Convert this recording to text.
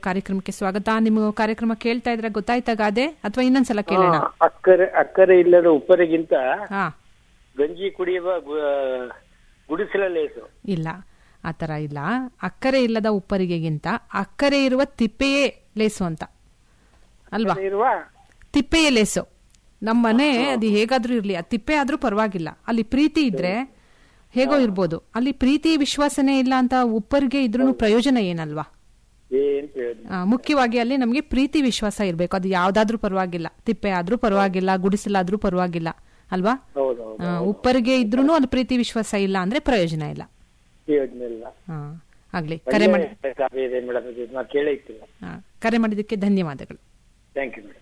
ಕಾರ್ಯಕ್ರಮಕ್ಕೆ ಸ್ವಾಗತ ನಿಮ್ಮ ಕಾರ್ಯಕ್ರಮ ಕೇಳ್ತಾ ಇದ್ರೆ ಗೊತ್ತಾಯ್ತಾ ಗಾದೆ ಅಥವಾ ಇನ್ನೊಂದ್ಸಲ ಕೇಳೋಣ ಹಾ, ಅಕ್ಕರೆ ಅಕ್ಕರೆ ಇಲ್ಲದ ಉಪ್ಪರಿಗಿಂತ ಹಾ ಗಂಜಿ ಕುಡಿಯುವ ಗು- ಗುಡಿಸಲ ಲೇಸು ಇಲ್ಲ ಆ ಥರ ಇಲ್ಲ ಅಕ್ಕರೆ ಇಲ್ಲದ ಉಪ್ಪರಿಗೆಗಿಂತ ಅಕ್ಕರೆ ಇರುವ ತಿಪ್ಪೆಯೇ ಲೇಸು ಅಂತ ಅಲ್ವಾ ಇರುವ ತಿಪ್ಪೆಯೇ ಲೇಸು ನಮ್ಮ ಮನೆ ಅದು ಹೇಗಾದ್ರೂ ಇರ್ಲಿ ಆ ತಿಪ್ಪೆ ಆದ್ರೂ ಪರವಾಗಿಲ್ಲ ಅಲ್ಲಿ ಪ್ರೀತಿ ಇದ್ರೆ ಹೇಗೋ ಇರ್ಬೋದು ಅಲ್ಲಿ ಪ್ರೀತಿ ವಿಶ್ವಾಸನೇ ಇಲ್ಲ ಅಂತ ಉಪ್ಪರಿಗೆ ಇದ್ರೂ ಪ್ರಯೋಜನ ಏನಲ್ವಾ ಏನ್ ಪ್ರಯೋಜನ ಆ, ಮುಖ್ಯವಾಗಿ ಅಲ್ಲಿ ನಮಗೆ ಪ್ರೀತಿ ವಿಶ್ವಾಸ ಇರಬೇಕು ಅದು ಯಾವ್ದಾದ್ರೂ ಪರವಾಗಿಲ್ಲ ತಿಪ್ಪೆ ಆದ್ರೂ ಪರವಾಗಿಲ್ಲ ಗುಡಿಸಲಾದ್ರೂ ಪರವಾಗಿಲ್ಲ ಅಲ್ವಾ ಹೌದು ಹೌದು ಆ, ಉಪ್ಪರಿಗೆ ಇದ್ರೂ ಅಲ್ಲಿ ಪ್ರೀತಿ ವಿಶ್ವಾಸ ಇಲ್ಲ ಅಂದ್ರೆ ಪ್ರಯೋಜನ ಇಲ್ಲ ಪ್ರಯೋಜನ ಇಲ್ಲ ಹಾ ಆಗ್ಲಿ ಕರೆ ಮಾಡಿ ಒಳ್ಳೆ ಗಾದೆ ಇದೆ ಮೇಡಮ್ ಇದು ನಾ ಕೇಳೇ ಇರ್ತೀನಿ ಆ, ಕರೆ ಮಾಡಿದ್ದಕ್ಕೆ ಧನ್ಯವಾದಗಳು ಥ್ಯಾಂಕ್ ಯು ಮೇಡಮ್